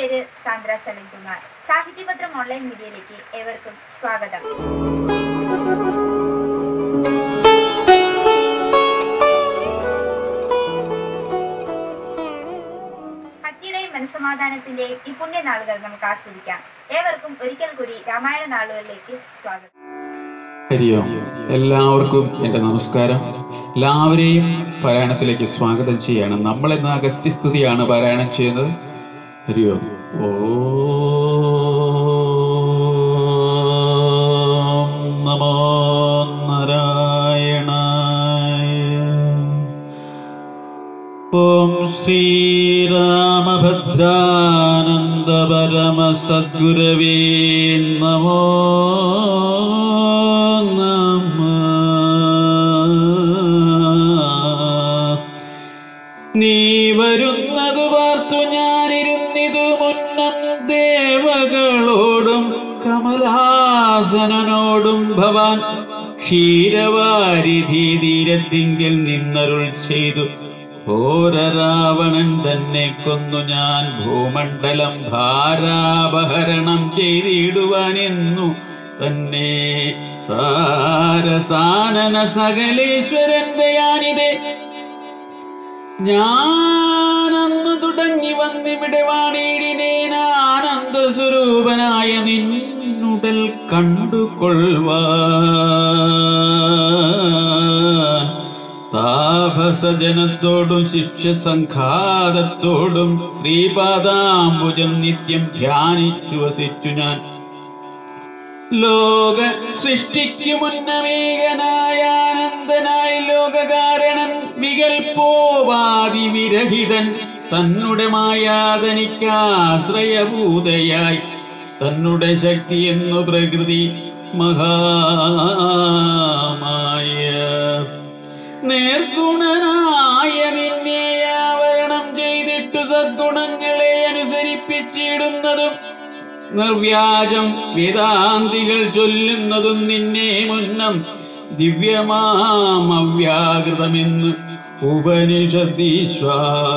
പേര് സാന്ദ്ര സലിംകുമാർ സാഹിത്യപത്രം ഓൺലൈൻ മീഡിയയിലേക്ക് ഏവർക്കും സ്വാഗതം ഭക്തിയുടെയും മനസ്സമാധാനത്തിന്റെയും ഈ പുണ്യനാളുകൾ നമുക്ക് ആസ്വദിക്കാം ഏവർക്കും ഒരിക്കൽ കൂടി രാമായണ നാളുകളിലേക്ക് സ്വാഗതം ഹരിയോ എല്ലാവർക്കും എൻ്റെ നമസ്കാരം എല്ലാവരെയും പാരായണത്തിലേക്ക് സ്വാഗതം ചെയ്യാണ് നമ്മൾ ഇന്ന് അഗസ്ത്യസ്തുതിയാണ് പാരായണം ചെയ്യുന്നത് ഹരിയോ ഓം നമോ നാരായണായ ഓം ശ്രീരാമഭദ്രാനന്ദ പരമസദ്ഗുരവേ നമോ നമ നീ വരുന്നതു പാർത്തു ഞാനിരുന്നിതു മുന്നം ദേവകളോടും കമലാസനനോടും ഭവാൻ ക്ഷീരവാരിധി തീരത്തിങ്കിൽ നിന്നരുൾ ചെയ്തു ഘോരരാവണൻ തന്നെ കൊന്നു ഞാൻ ഭൂമണ്ഡലം ഭാരാപഹരണം ചെയ്തിടുവാനെന്നു തന്നെ സാരസാനന സകലേശ്വരൻ ദയാനിതേ ഞാനന്ന് തുടങ്ങി വന്നിവിടെ വാണിയിടിനേൻ ആനന്ദ സ്വരൂപനായ നിന്നുടൽ കണ്ടുകൊള്ളുവാൻ താപസജനത്തോടും ശിക്ഷ സംഘാതത്തോടും ശ്രീപാദാംബുജം നിത്യം ധ്യാനിച്ചു വസിച്ചു ഞാൻ ലോക സൃഷ്ടിക്കു മുന്നമേകനായ ആനന്ദനായ ലോകകാരണൻ വികൽപ്പോവാതി വിരഹിതൻ തന്നുടെ മായാതനിക്കാശ്രയഭൂതയായി തന്നുടെ ശക്തി എന്നു പ്രകൃതി മഹാമായ നേർഗുണനായ നിന്നെ ആവരണം ചെയ്തിട്ടു സദ്ഗുണങ്ങളെ അനുസരിപ്പിച്ചിടുന്നതും നിർവ്യാജം വേദാന്തികൾ ചൊല്ലുന്നതും നിന്നെ മുന്നം ദിവ്യമാമവ്യാകൃതമെന്ന് ഉപനിഷദീശ്വാ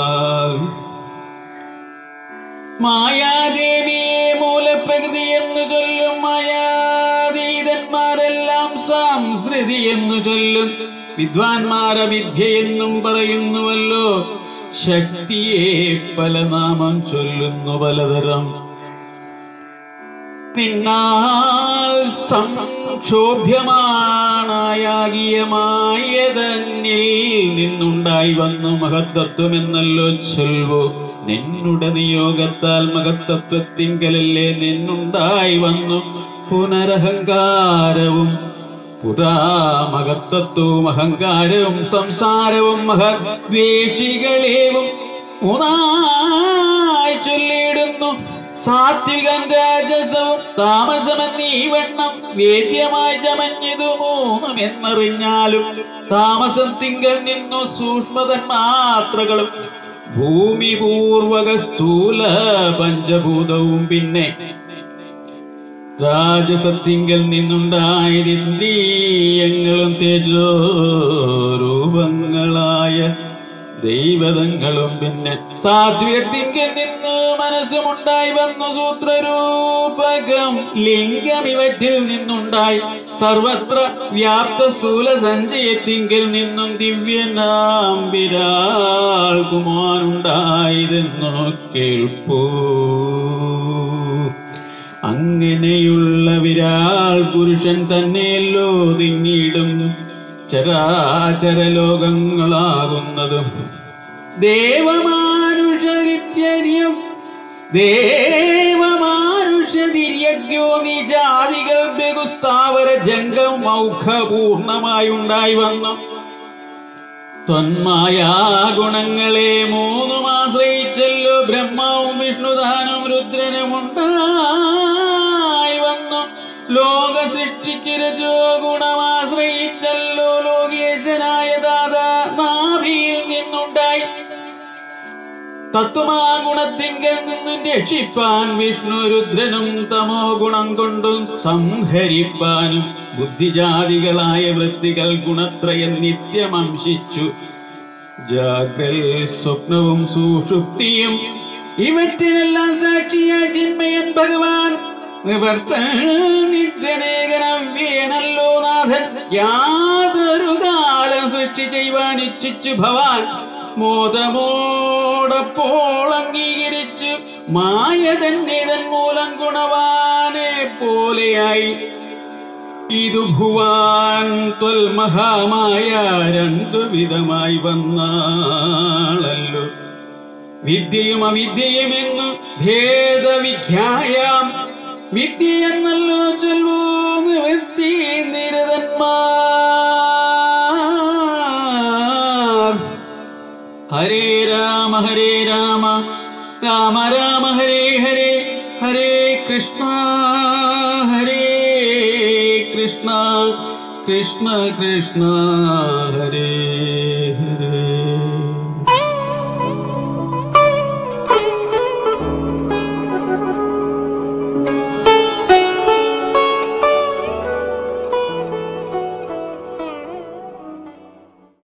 മായാദേവിയെ മൂലപ്രകൃതി എന്ന് ചൊല്ലും മായാതീതന്മാരെല്ലാം സംസ്കൃതി എന്ന് ചൊല്ലും വിദ്വാൻമാര വിദ്യ എന്നും പറയുന്നുവല്ലോ ശക്തിയെ പല നാമം ചൊല്ലുന്നു പലതരം നിന്നാൽ സംക്ഷോഭ്യമാണായാകിയമായ തന്നിൽ നിന്നുണ്ടായി വന്നു മഹത്തത്വമെന്നല്ലോ ചൊൽവോ നിന്നുടെ നിയോഗത്താൽ മഹത്തത്വത്തിങ്കലല്ലേ നിന്നുണ്ടായി വന്നു പുനരഹങ്കാരവും പുരാ മഹത്തത്വവും അഹങ്കാരവും സംസാരവും മഹദ്വേഷികളേവും മൂന്നായി ചൊല്ലിയിടുന്നു സാത്വികൻ രാജസവും താമസമെന്നീ വണ്ണം വേദ്യമായി ചമഞ്ഞതു മൂന്നും എന്നറിഞ്ഞാലും താമസം തിങ്കൽ നിന്നു സൂക്ഷ്മതൻ മാത്രകളും ഭൂമി പൂർവക സ്ഥൂല പഞ്ചഭൂതവും പിന്നെ രാജസത്തിങ്കൽ നിന്നുണ്ടായത് ഇന്ദ്രിയങ്ങളും തേജോ രൂപങ്ങളായ ദൈവതങ്ങളും പിന്നെ സാത്വികത്തിങ്കിൽ നിന്ന് മനസ്സുമുണ്ടായി വന്നു സൂത്രരൂപകം ലിംഗം ഇവറ്റിൽ നിന്നുണ്ടായി സർവത്ര വ്യാപ്ത സ്ഥൂല സഞ്ചയത്തിങ്കിൽ നിന്നും ദിവ്യനാം വിരാൾ കുമാരുണ്ടായതെന്നോ കേൾപ്പൂ അങ്ങനെയുള്ള വിരാൾ പുരുഷൻ തന്നെയല്ലോ തിങ്ങിടും ചരാചര ലോകങ്ങളാകുന്നതും ദേവമാനുഷരിത്യരിയും ദേവമാനുഷതിര്യജ്ഞോ നിജാതികൾ ബഹുസ്ഥാവര ജംഗം മൗഖപൂർണമായി ഉണ്ടായി വന്നു ത്വന്മായാ ഗുണങ്ങളെ മൂന്നും ആശ്രയിച്ചല്ലോ ബ്രഹ്മാവും വിഷ്ണുദാനും രുദ്രനും ഉണ്ടായി വന്നു ലോക സൃഷ്ടിക്ക് രജോ ഗുണമാശ്രയിച്ചല്ലോ ലോകേശനായ ദാദാ നാഭിയിൽ നിന്നുണ്ടായി തത്വമാ ഗുണത്തിങ്കൽ നിന്നും രക്ഷിപ്പാൻ വിഷ്ണു രുദ്രനും തമോ ഗുണം കൊണ്ടും സംഹരിപ്പാനും ബുദ്ധിജാതികളായ വൃത്തികൾ ഗുണത്രയം നിത്യമംശിച്ചു ജാഗ്രൽ സ്വപ്നവും സുഷുപ്തിയും ഇവറ്റിനെല്ലാം സാക്ഷിയായ ചിന്മയൻ ഭഗവാൻ നിവർത്ത നിത്യനേകനവ്യേനല്ലോ നാഥൻ യാതൊരു കാലം സൃഷ്ടി ചെയ്യുവാൻ ഇച്ഛിച്ചു ഭവാൻ മോദമോടപ്പോൾ അംഗീകരിച്ചു മായ തന്നിതൻ മൂലം ഗുണവാനെ പോലെയായി ഇതു ഭുവാൻ ത്വൽമഹാമായ രണ്ടു വിധമായി വന്നാളല്ലോ വിദ്യയും അവിദ്യയുമെന്നു ഭേദവിഖ്യായാം വിദ്യ എന്നല്ലോ ചൊല്ലൂ നിവർത്തി നിരതന്മാർ ഹരേ രാമ ഹരേ രാമ രാമ രാമ ഹരേ ഹരേ ഹരേ കൃഷ്ണ ഹരേ കൃഷ്ണ കൃഷ്ണ കൃഷ്ണ ഹരേ